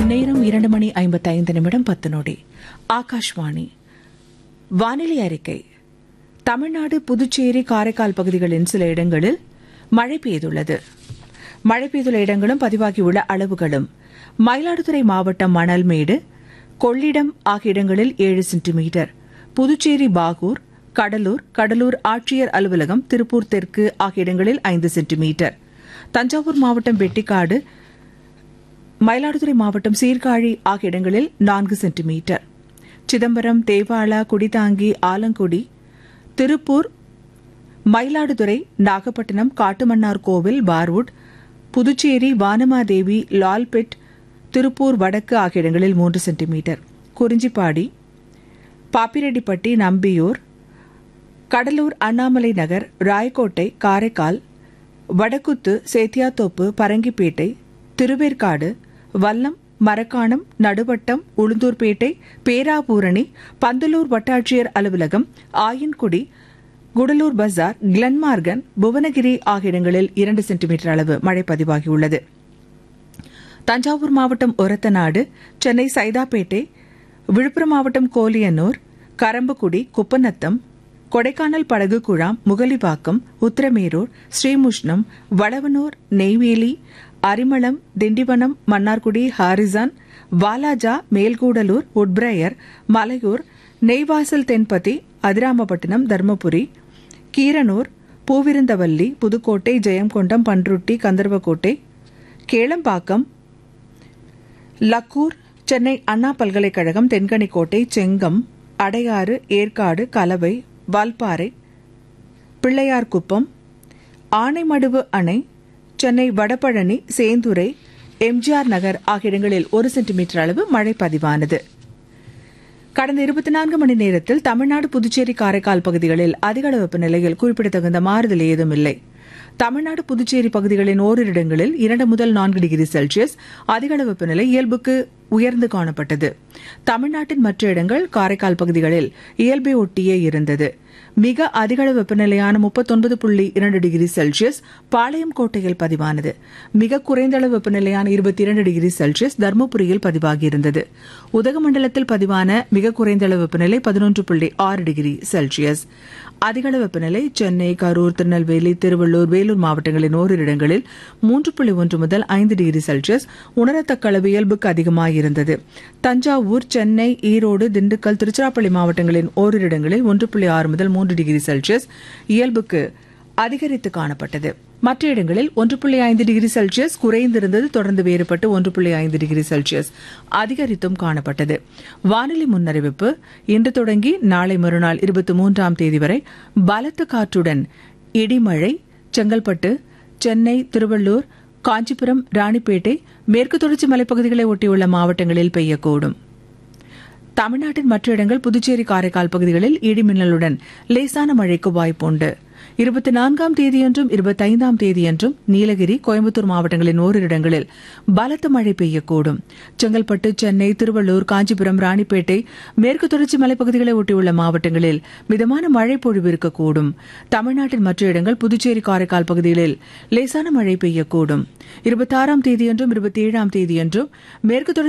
நேரம் இரண்டு மணி ஐம்பத்தைந்து நிமிடம் பத்து நொடி ஆகாஷ்வாணி வானிலை அறிக்கை தமிழ்நாடு புதுச்சேரி காரைக்கால் பகுதிகளின் சில இடங்களில் மழை பெய்துள்ளது மழை பெய்துள்ள இடங்களும் பதிவாகியுள்ள அளவுகளும் மயிலாடுதுறை மாவட்டம் மணல்மேடு கொள்ளிடம் ஆகிய இடங்களில் ஏழு சென்டிமீட்டர் புதுச்சேரி பாகூர் கடலூர் கடலூர் ஆட்சியர் அலுவலகம் திருப்பூர் தெற்கு ஆகிய இடங்களில் ஐந்து சென்டிமீட்டர் தஞ்சாவூர் மாவட்டம் வெட்டிக்காடு மயிலாடுதுறை மாவட்டம் சீர்காழி ஆகிய இடங்களில் நான்கு சென்டிமீட்டர் சிதம்பரம் தேவாலா குடிதாங்கி ஆலங்குடி திருப்பூர் மயிலாடுதுறை நாகப்பட்டினம் காட்டுமன்னார் கோவில் பார்வுட் புதுச்சேரி வானமாதேவி லால்பெட் திருப்பூர் வடக்கு ஆகிய இடங்களில் மூன்று சென்டிமீட்டர் குறிஞ்சிப்பாடி பாப்பிரெட்டிப்பட்டி நம்பியூர் கடலூர் அண்ணாமலை நகர் ராயக்கோட்டை காரைக்கால் வடக்குத்து சேத்தியாத்தோப்பு பரங்கிப்பேட்டை திருவேற்காடு வல்லம் மரக்காணம் நடுவட்டம் உளுந்தூர்பேட்டை பேராபூரணி பந்தலூர் வட்டாட்சியர் அலுவலகம் ஆயன்குடி குடலூர் பஜார் கிளன்மார்கன் புவனகிரி ஆகிய இடங்களில் இரண்டு சென்டிமீட்டர் அளவு மழை பதிவாகியுள்ளது தஞ்சாவூர் மாவட்டம் ஒரத்தநாடு சென்னை சைதாப்பேட்டை விழுப்புரம் மாவட்டம் கோலியனூர் கரம்பக்குடி குப்பநத்தம் கொடைக்கானல் படகு குழாம் முகலிவாக்கம் உத்திரமேரூர் ஸ்ரீமுஷ்ணம் வளவனூர் நெய்வேலி அரிமளம் திண்டிவனம் மன்னார்குடி ஹாரிசான் வாலாஜா மேல்கூடலூர் உட்பிரையர் மலையூர் நெய்வாசல் தென்பதி அதிராமபட்டினம் தர்மபுரி கீரனூர் பூவிருந்தவல்லி புதுக்கோட்டை ஜெயங்கொண்டம் பன்ருட்டி கந்தர்வக்கோட்டை கேளம்பாக்கம் லக்கூர் சென்னை அண்ணா பல்கலைக்கழகம் தென்கனிக்கோட்டை செங்கம் அடையாறு ஏற்காடு கலவை வால்பாறை பிள்ளையார்குப்பம் ஆனைமடுவு அணை சென்னை வடபழனி சேந்துரை எம்ஜிஆர் நகர் ஆகிய இடங்களில் ஒரு சென்டிமீட்டர் அளவு மழை பதிவானது கடந்த இருபத்தி நான்கு மணி நேரத்தில் தமிழ்நாடு புதுச்சேரி காரைக்கால் பகுதிகளில் அதிகளவு வெப்பநிலையில் குறிப்பிடத்தகுந்த மாறுதல் ஏதும் இல்லை தமிழ்நாடு புதுச்சேரி பகுதிகளின் ஓரிரு இடங்களில் இரண்டு முதல் நான்கு டிகிரி செல்சியஸ் அதிகளவு வெப்பநிலை இயல்புக்கு உயர்ந்து காணப்பட்டது தமிழ்நாட்டின் மற்ற இடங்கள் காரைக்கால் பகுதிகளில் இயல்பை ஒட்டியே இருந்தது மிக அதிகளவு வெப்பநிலையான முப்பத்தொன்பது புள்ளி இரண்டு டிகிரி செல்சியஸ் பாளையம் கோட்டையில் பதிவானது மிக குறைந்த அளவு வெப்பநிலையான இருபத்தி இரண்டு டிகிரி செல்சியஸ் தருமபுரியில் பதிவாகியிருந்தது உதகமண்டலத்தில் பதிவான மிக குறைந்த அளவு வெப்பநிலை பதினொன்று புள்ளி ஆறு டிகிரி செல்சியஸ் அதிகளவு வெப்பநிலை சென்னை கரூர் திருநெல்வேலி திருவள்ளூர் வேலூர் மாவட்டங்களின் ஓரிரு இடங்களில் மூன்று புள்ளி ஒன்று முதல் ஐந்து டிகிரி செல்சியஸ் உணரத்தக்க அளவு இயல்புக்கு அதிகமாயிருந்தது தஞ்சாவூர் சென்னை ஈரோடு திண்டுக்கல் திருச்சிராப்பள்ளி மாவட்டங்களின் ஓரிரு இடங்களில் ஒன்று புள்ளி ஆறு முதல் மூன்று டிகிரி செல்சியஸ் இயல்புக்கு அதிகரித்து காணப்பட்டது மற்ற இடங்களில் ஒன்று புள்ளி ஐந்து டிகிரி செல்சியஸ் குறைந்திருந்தது தொடர்ந்து வேறுபட்டு ஒன்று புள்ளி ஐந்து டிகிரி செல்சியஸ் அதிகரித்தும் காணப்பட்டது வானிலை முன்னறிவிப்பு இன்று தொடங்கி நாளை மறுநாள் இருபத்தி மூன்றாம் தேதி வரை பலத்த காற்றுடன் இடிமழை செங்கல்பட்டு சென்னை திருவள்ளூர் காஞ்சிபுரம் ராணிப்பேட்டை மேற்கு தொடர்ச்சி மலைப்பகுதிகளை ஒட்டியுள்ள மாவட்டங்களில் பெய்யக்கூடும் தமிழ்நாட்டின் மற்ற இடங்கள் புதுச்சேரி காரைக்கால் பகுதிகளில் இடிமின்னலுடன் லேசான மழைக்கு வாய்ப்புண்டு இருபத்தி நான்காம் தேதியன்றும் இருபத்தைந்தாம் தேதியன்றும் நீலகிரி கோயம்புத்தூர் மாவட்டங்களின் ஓரிரு இடங்களில் பலத்த மழை பெய்யக்கூடும் செங்கல்பட்டு சென்னை திருவள்ளூர் காஞ்சிபுரம் ராணிப்பேட்டை மேற்கு தொடர்ச்சி மலைப்பகுதிகளை ஒட்டியுள்ள மாவட்டங்களில் மிதமான மழை பொழிவு இருக்கக்கூடும் தமிழ்நாட்டின் மற்ற இடங்கள் புதுச்சேரி காரைக்கால் பகுதிகளில் லேசான மழை பெய்யக்கூடும் இருபத்தாறாம் தேதியன்றும் இருபத்தி ஏழாம் தேதியன்றும் மேற்கு தொடர்ச்சி